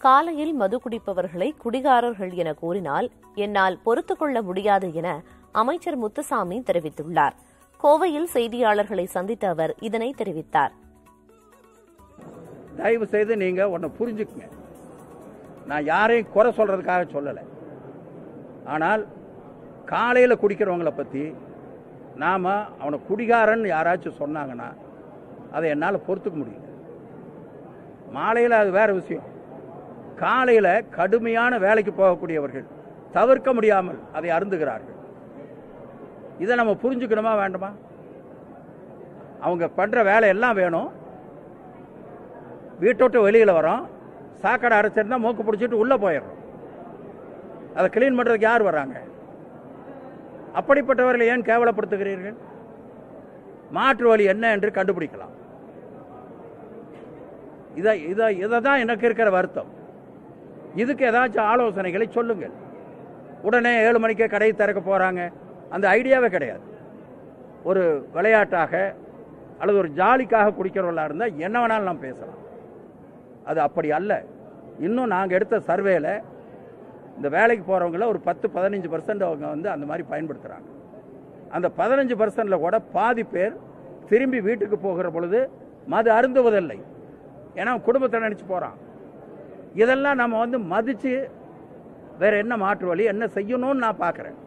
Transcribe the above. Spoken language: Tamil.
காலையில் மது குடிப்பவர்களை குடிகாரர்கள் என கூறினால் என்னால் பொறுத்துக் கொள்ள முடியாது என அமைச்சர் முத்துசாமி தெரிவித்துள்ளார் கோவையில் செய்தியாளர்களை சந்தித்த அவர் இதனை தெரிவித்தார் தயவு செய்து நீங்க ஒன்று புரிஞ்சுக்குங்க நான் யாரையும் குறை சொல்றதுக்காக சொல்லலை ஆனால் காலையில் குடிக்கிறவங்கள பற்றி நாம் அவனை குடிகாரன் யாராச்சும் சொன்னாங்கன்னா அதை என்னால் பொறுத்துக்க முடியல மாலையில் அது வேற விஷயம் காலையில் கடுமையான வேலைக்கு போகக்கூடியவர்கள் தவிர்க்க முடியாமல் அதை அருந்துகிறார்கள் இதை நம்ம புரிஞ்சுக்கணுமா வேண்டுமா அவங்க பண்ணுற வேலை எல்லாம் வேணும் வீட்டை விட்டு வெளியில் வரோம் சாக்கடை அடைச்சிருந்தா மூக்கு பிடிச்சிட்டு உள்ளே போயிடுறோம் அதை க்ளீன் பண்ணுறதுக்கு யார் வராங்க அப்படிப்பட்டவர்களை ஏன் கேவலப்படுத்துகிறீர்கள் மாற்று வழி என்ன என்று கண்டுபிடிக்கலாம் இதை இதை இதை தான் எனக்கு இருக்கிற வருத்தம் இதுக்கு ஏதாச்சும் ஆலோசனைகளை சொல்லுங்கள் உடனே ஏழு மணிக்கே கடை திறக்க போகிறாங்க அந்த ஐடியாவே கிடையாது ஒரு விளையாட்டாக அல்லது ஒரு ஜாலிக்காக குடிக்கிறவர்களாக இருந்தால் என்ன வேணாலும் நாம் பேசலாம் அது அப்படி அல்ல இன்னும் நாங்கள் எடுத்த சர்வேல இந்த வேலைக்கு போகிறவங்கள ஒரு பத்து பதினஞ்சு பர்சன்ட் அவங்க வந்து அந்த மாதிரி பயன்படுத்துகிறாங்க அந்த பதினஞ்சு பர்சன்டில் கூட பாதி பேர் திரும்பி வீட்டுக்கு போகிற பொழுது மது அருந்துவதில்லை ஏன்னா குடும்பத்தை நினச்சி போகிறான் இதெல்லாம் நம்ம வந்து மதித்து வேற என்ன மாற்று வழி என்ன செய்யணும்னு நான் பார்க்குறேன்